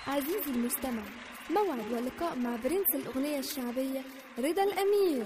عزيزي المستمع موعد ولقاء مع برنس الأغنية الشعبية رضا الأمير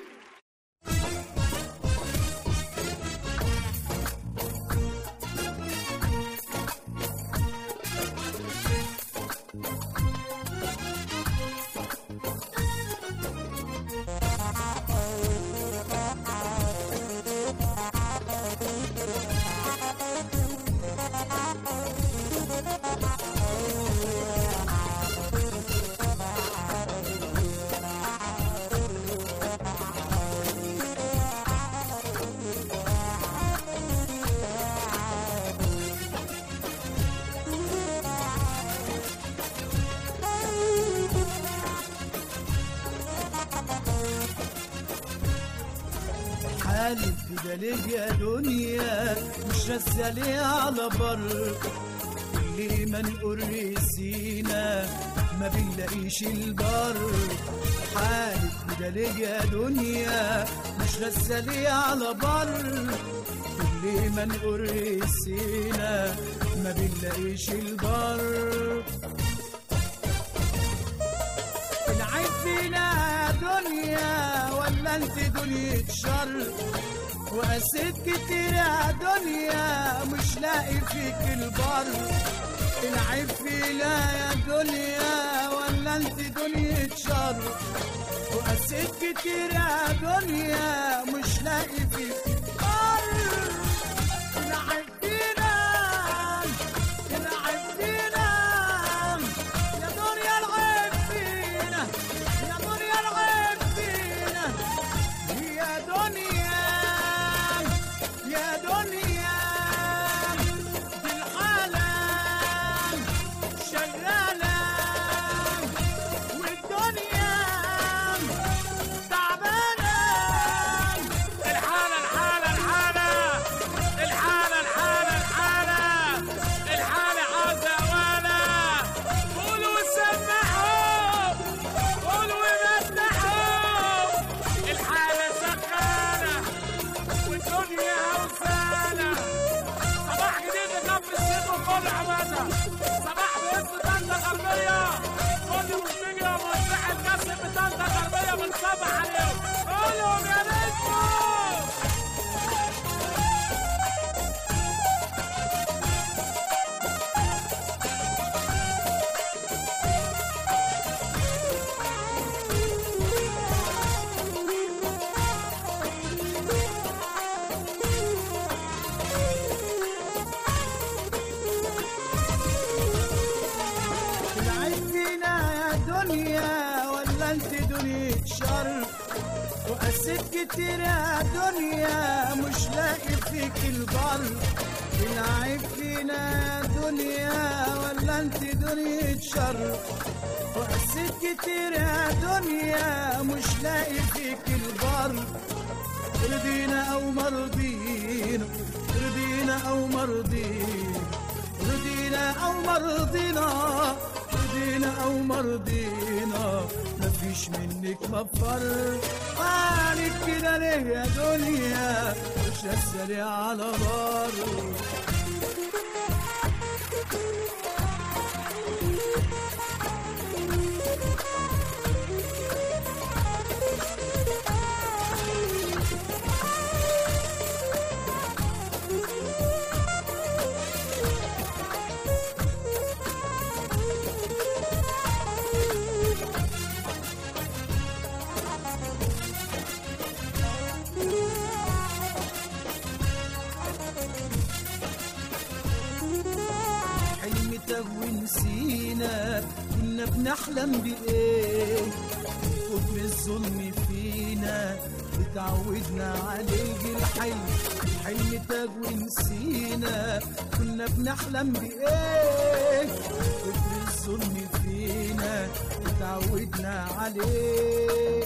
حالي كده ليه يا دنيا مش رسالي على بر كل ما نقول رسينا ما بنلاقيش البر حالي كده ليه يا دنيا مش رسالي على بر كل ما نقول رسينا ما بنلاقيش البر العيب فينا يا دنيا ولا انت دنيا شر وقسيت كتير يا دنيا مش لاقي فيك البر العيب فينا يا دنيا ولا انت دنيا شر وقسيت كتير يا دنيا مش لاقي فيك البر العيب فينا العيب فينا يا دنيا العيب فينا يا دنيا العيب فينا يا دنيا يا دنيا بالحالة شغالة والدنيا تعبانة الحالة الحالة الحالة الحالة الحالة الحالة الحالة عاوزة ولا قولوا سمعوا قولوا مدحوا الحالة شغالة والدنيا هوسانة صباح جديد لكفر الشيخ وكل عمادة صباح باسم طنطا غربية كل وفيجي وموزع الكسر بطنطا غربية بنصبح عليهم قولوا يا نجمو العيب فينا يا دنيا ولا انت دنيا شر وقسيت كتير يا دنيا مش لاقي فيك البر العيب فينا يا دنيا ولا انت دنيا شر وقسيت كتير يا دنيا مش لاقي فيك البر رضينا او مرضينا رضينا او مرضينا رضينا او مرضينا رضينا او مرضينا مفيش منك مفر عليك كده ليه يا دنيا مش اسالي على بر حلم تهوي نسينا كنا بنحلم بإيه كتر الظلم فينا اتعودنا عليه الحلم حلم تهوي نسينا كنا بنحلم بإيه كتر الظلم فينا اتعودنا عليه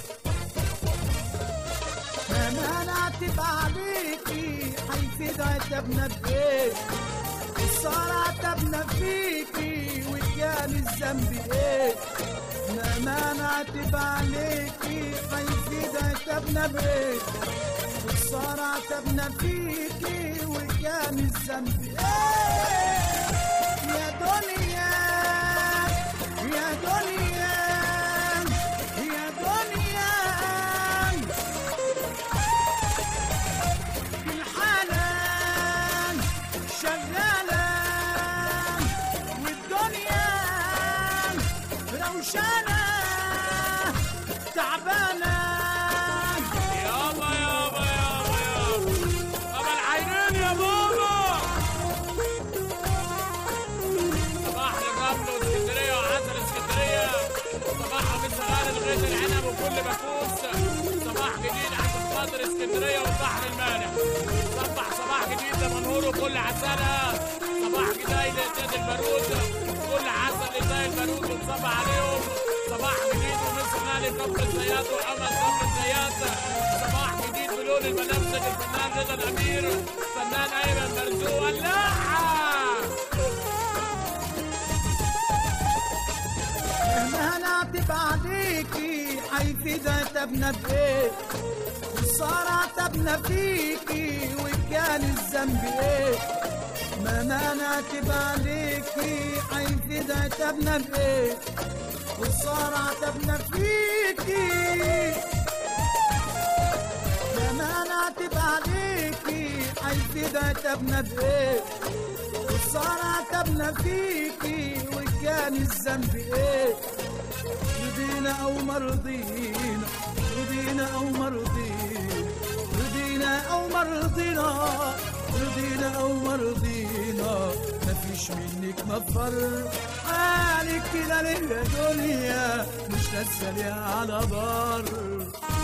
ما نعتب عليكي هيفيد عتبنا بإيه صار عتبنا فيكي وكان الذنب ايه ما ما نعتب عليكي هيفيد عتبنا بايه صار عتبنا فيكي وكان الذنب ايه يا دنيا امبارح صبح صباح جديد لمنهور وكل عسلة صباح جديد لإسياد البارود كل عسل زي البارود وتصبح عليهم صباح جديد ومصر نادي كفر الزيات وحمد كفر الزيات صباح جديد بلون المنامسك الفنان رضا الأمير فنان أيمن مرزوق ولاعة مهما نعتب عليكي حيفيد عتبنا بايه وصار عتبنا فيكي وكان الذنب ايه مهما نعتب عليكي حيفيد عتبنا بايه وصار عتبنا فيكي مهما نعتب عليكي حيفيد عتبنا بايه وصار عتبنا فيكي وكان الذنب ايه رضينا او مرضينا رضينا او مرضينا رضينا او مرضينا رضينا او مرضينا مفيش منك مفر حالك كده ليه يا دنيا مش نازله على بر